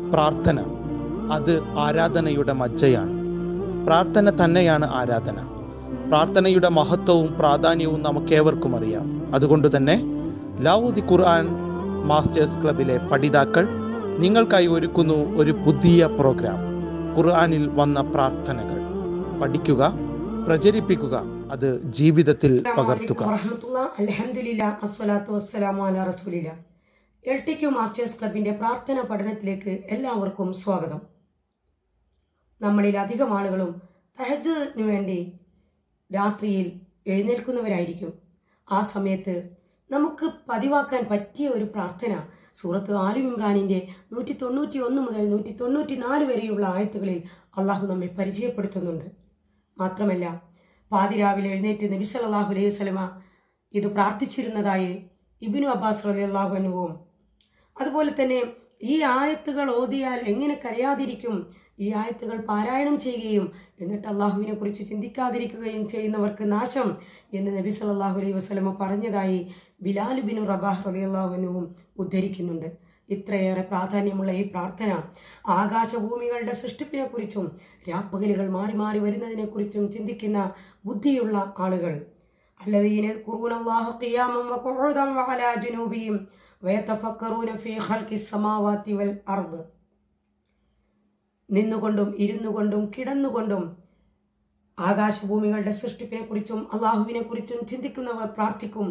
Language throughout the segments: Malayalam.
പ്രാർത്ഥന അത് ആരാധനയുടെ മജ്ജയാണ് പ്രാർത്ഥന തന്നെയാണ് ആരാധന പ്രാർത്ഥനയുടെ മഹത്വവും പ്രാധാന്യവും നമുക്കേവർക്കും അറിയാം അതുകൊണ്ട് തന്നെ ലാവൂദി ഖുർആൻ മാസ്റ്റേഴ്സ് ക്ലബിലെ പഠിതാക്കൾ നിങ്ങൾക്കായി ഒരുക്കുന്നു ഒരു പുതിയ പ്രോഗ്രാം ഖുർആനിൽ വന്ന പ്രാർത്ഥനകൾ പഠിക്കുക പ്രചരിപ്പിക്കുക അത് ജീവിതത്തിൽ പകർത്തുക എൽ ടി ക്യു മാസ്റ്റേഴ്സ് ക്ലബിന്റെ പ്രാർത്ഥന പഠനത്തിലേക്ക് എല്ലാവർക്കും സ്വാഗതം നമ്മളിൽ അധികം ആളുകളും തഹജന് വേണ്ടി രാത്രിയിൽ എഴുന്നേൽക്കുന്നവരായിരിക്കും ആ സമയത്ത് നമുക്ക് പതിവാക്കാൻ പറ്റിയ ഒരു പ്രാർത്ഥന സൂറത്ത് ആലു ഇമ്രാനിന്റെ നൂറ്റി തൊണ്ണൂറ്റി ഒന്ന് മുതൽ നൂറ്റി തൊണ്ണൂറ്റി നാല് വരെയുള്ള ആയത്തുകളിൽ അള്ളാഹു നമ്മെ പരിചയപ്പെടുത്തുന്നുണ്ട് മാത്രമല്ല പാതിരാവിലെ എഴുന്നേറ്റ് നബി സല്ലല്ലാഹു അലൈഹി വസല്ലമ ഇത് പ്രാർത്ഥിച്ചിരുന്നതായി ഇബിനു അബ്ബാസ് റളിയല്ലാഹു അൻഹുവും അതുപോലെ തന്നെ ഈ ആയത്തുകൾ ഓതിയാൽ എങ്ങനെ കരയാതിരിക്കും ഈ ആയത്തുകൾ പാരായണം ചെയ്യുകയും എന്നിട്ട് അള്ളാഹുവിനെ കുറിച്ച് ചിന്തിക്കാതിരിക്കുകയും ചെയ്യുന്നവർക്ക് നാശം എന്ന് നബി സല്ലല്ലാഹു അലൈഹി വസല്ലമ പറഞ്ഞതായി ബിലാൽ ബിനു റബാഹ് റളിയല്ലാഹുവിനും ഉദ്ധരിക്കുന്നുണ്ട് ഇത്രയേറെ പ്രാധാന്യമുള്ള ഈ പ്രാർത്ഥന ആകാശഭൂമികളുടെ സൃഷ്ടിപ്പിനെ കുറിച്ചും രാപ്പകലുകൾ മാറി മാറി വരുന്നതിനെ കുറിച്ചും ചിന്തിക്കുന്ന ബുദ്ധിയുള്ള ആളുകൾ الذين يذكرون الله قياما وقعودا وعلى جنوبهم ويتفكرون في خلق السماوات والأرض നിന്നുകൊണ്ടും ഇരുന്നുകൊണ്ടും കിടന്നുകൊണ്ടും ആകാശഭൂമികളുടെ സൃഷ്ടിപ്പിനെ കുറിച്ചും അള്ളാഹുവിനെ കുറിച്ചും ചിന്തിക്കുന്നവർ പ്രാർത്ഥിക്കും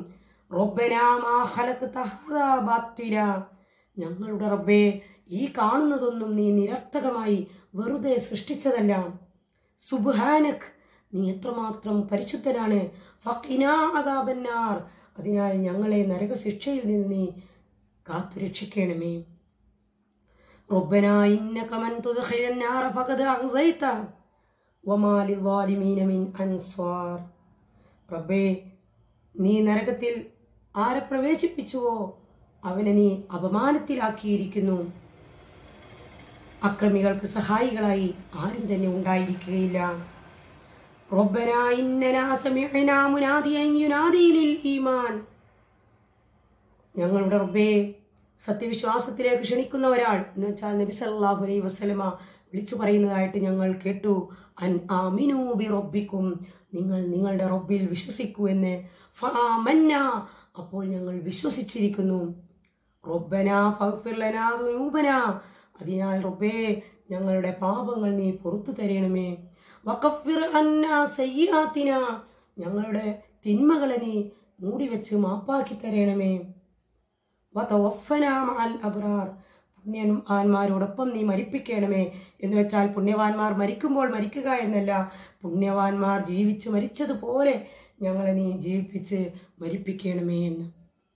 ഞങ്ങളുടെ റബ്ബേ ഈ കാണുന്നതൊന്നും നീ നിരർത്ഥകമായി വെറുതെ സൃഷ്ടിച്ചതല്ല സുബാനക് നീ എത്രമാത്രം പരിശുദ്ധനാണ് ഫക്കിനാദാബന്നാർ അതിനാൽ ഞങ്ങളെ നരകശിക്ഷയിൽ നിന്ന് നീ കാത്തുരക്ഷിക്കണമേ ربنا إنك من تدخل النار فقد أغزيته وما للظالمين من أنصار റബ്ബേ നീ നരകത്തിൽ ആരെ പ്രവേശിപ്പിച്ചുവോ അവനെ നീ അപമാനത്തിലാക്കിയിരിക്കുന്നു അക്രമികൾക്ക് സഹായികളായി ആരും തന്നെ ഉണ്ടായിരിക്കുകയില്ല ربنا إننا سمعنا مناديا ينادي للإيمان ഞങ്ങളുടെ റബ്ബേ സത്യവിശ്വാസത്തിലേക്ക് ക്ഷണിക്കുന്ന ഒരാൾ എന്ന് വെച്ചാൽ നബി സല്ലല്ലാഹു അലൈഹി വസല്ലമ വിളിച്ചു പറയുന്നതായിട്ട് ഞങ്ങൾ കേട്ടു അൻ ആമിനൂ ബി റബ്ബിക്കും നിങ്ങൾ നിങ്ങളുടെ റബ്ബിൽ വിശ്വസിക്കൂ എന്ന് ഫാമന്ന അപ്പോൾ ഞങ്ങൾ വിശ്വസിച്ചിരിക്കുന്നു റബ്ബന ഫഗ്ഫിർ ലനാ ദുനൂബന അതിനാൽ റബ്ബേ ഞങ്ങളുടെ പാപങ്ങൾ നീ പുറത്തു തരണമേ വഖഫിർ അന്നാ സയ്യാത്തിന ഞങ്ങളുടെ തിന്മകളെ നീ മൂടിവെച്ച് മാപ്പാക്കി തരണമേ വതവഫന മഅൽ അബ്റാർ പുണ്യവാന്മാരോടൊപ്പം നീ മരിപ്പിക്കണമേ എന്ന് വെച്ചാൽ പുണ്യവാന്മാർ മരിക്കുമ്പോൾ മരിക്കുക എന്നല്ല പുണ്യവാന്മാർ ജീവിച്ച് മരിച്ചതുപോലെ ഞങ്ങളെ നീ ജീവിപ്പിച്ച് മരിപ്പിക്കണമേ എന്ന്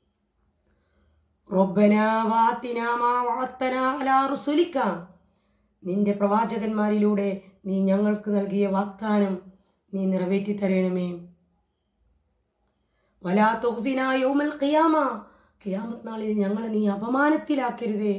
റുസുലിക്ക നിന്റെ പ്രവാചകന്മാരിലൂടെ നീ ഞങ്ങൾക്ക് നൽകിയ വാഗ്ദാനം നീ നിറവേറ്റി തരണമേ വലാ തുഹ്സിന യൗമൽ ഖിയാമ ഖിയാമത്ത് നാളിൽ ഞങ്ങളെ നീ അപമാനത്തിലാക്കരുതേ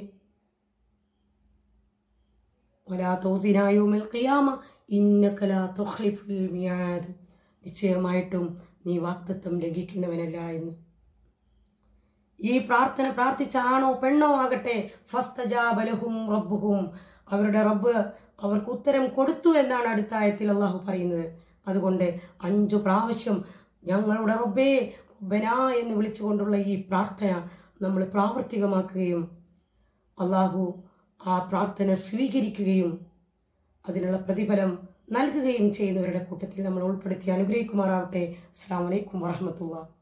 വലാ തുഹ്സിന യൗമൽ ഖിയാമ ഇന്നക ലാ തുഖ്ലിഫുൽ മിയാദ് നിശ്ചയമായിട്ടും നീ വാക്തത്വം ലംഘിക്കുന്നവനല്ല എന്ന് ഈ പ്രാർത്ഥന പ്രാർത്ഥിച്ച ആണോ പെണ്ണോ ആകട്ടെ ഫസ്തജാബലഹും റബ്ബുഹും അവരുടെ റബ്ബ് അവർക്ക് ഉത്തരം കൊടുത്തു എന്നാണ് അടുത്ത ആയത്തിൽ അള്ളാഹു പറയുന്നത് അതുകൊണ്ട് അഞ്ചു പ്രാവശ്യം ഞങ്ങളുടെ റബ്ബേ റബ്ബന എന്ന് വിളിച്ചുകൊണ്ടുള്ള ഈ പ്രാർത്ഥന നമ്മൾ പ്രാവർത്തികമാക്കുകയും അള്ളാഹു ആ പ്രാർത്ഥന സ്വീകരിക്കുകയും അതിനുള്ള പ്രതിഫലം നൽകുകയും ചെയ്യുന്നവരുടെ കൂട്ടത്തിൽ നമ്മൾ ഉൾപ്പെടുത്തി അനുഗ്രഹിക്കുമാറാവട്ടെ അസ്സാം വലൈക്കും വാഹമത്തുള്ള